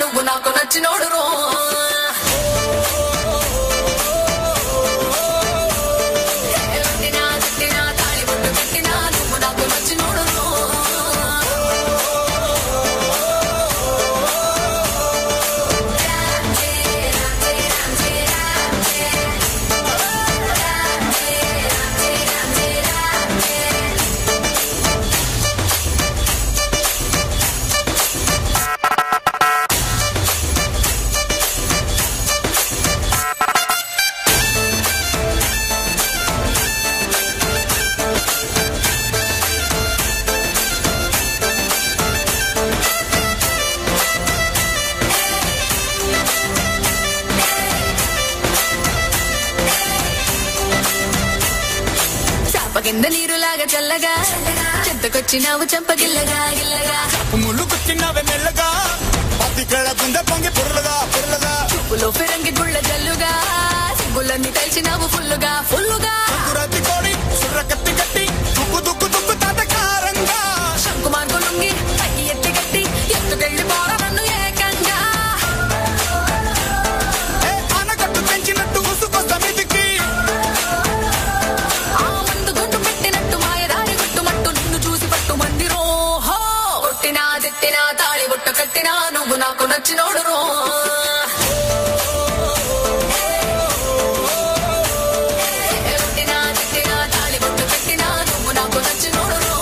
నువ్వు నాకు నచ్చినోడు రో ఎట్టినా తిట్టినా తాళి బొట్టు కట్టినా నువ్వు నాకు నచ్చినోడు రో చాప కింద నీరులాగా చల్లగా చెత్తకొచ్చినావు చంపగిల్లగా గిల్లగా ముళ్ళు కుచ్చినవే మెల్లగా పత్తికళ గుండె పొంగి పొరలుగా పొరలుగా పులో ఫిరంగి గుళ్ళ జల్లుగా సిగ్గులన్నీ తెలిసినావు ఫుల్లుగా ఫుల్లుగా కురతి కోడి సుర్ర కత్తి కట్టి దుక్కు దుక్కు దుక్కు తాటకారంగా శంకుమార్గు లుంగి పైకి ఎత్తి కట్టి ఎత్తుకెళ్ళి పోర నన్ను ఏకంగా ఏ ఆనకట్టు పెంచినట్టు ఉసుకొస్తా మీదికి ఆ మందు గుండు పెట్టినట్టు మాయదారి గుట్టుమట్టు నిన్ను చూసి పట్టు మంది రోహో కొట్టినా తిట్టినా తాళి బుట్ట కట్టినా నువ్వు నాకు నచ్చినోడు రో కొట్టినా తిట్టినా తాళి బుట్ట కట్టినా నువ్వు నాకు నచ్చినోడు రో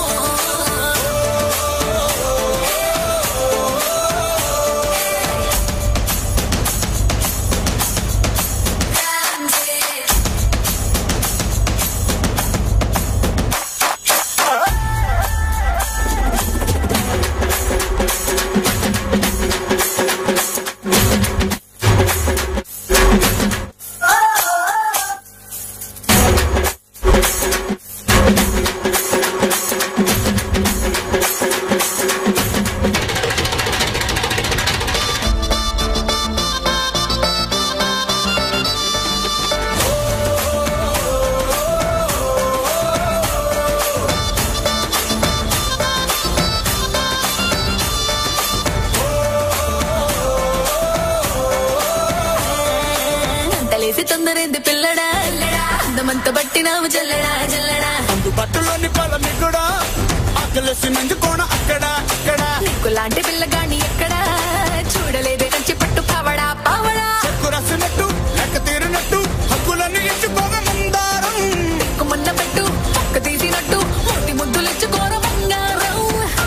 అంతలేసి తొందరేంది పిల్లడా అందమంత బట్టినావు జల్లడా జల్లడా అందు బట్టలోని పొలం కూడా ఆకలేసి నంజుకోణ అక్కడ ఇక్కడ నీకులాంటి పిల్లగాని ఎక్కడా చూడలేదే కంచి పట్టు పావడా పావడా చెక్కు రసినట్టు లెక్క తీరినట్టు హక్కులన్నీ ఇచ్చుకోగ ముందారం కుమ్మన్న పెట్టు పక్క తీసినట్టు ముట్టి ముద్దులిచ్చుకోర బంగారం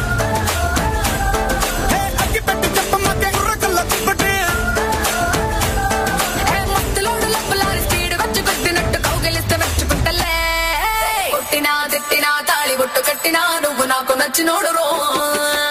ఏ అగ్గి పెట్టి చెప్పమ్మకే గుర్రకల్ల తిప్పటి ఏ మత్తులోడు లబ్బులారి స్పీడ్ వచ్చి కొట్టినట్టు కౌగిలిస్తే మెచ్చుకుంటలే కొట్టినా తిట్టినా తాళి బొట్టు కట్టినా నువ్వు నాకు నచ్చినోడు రో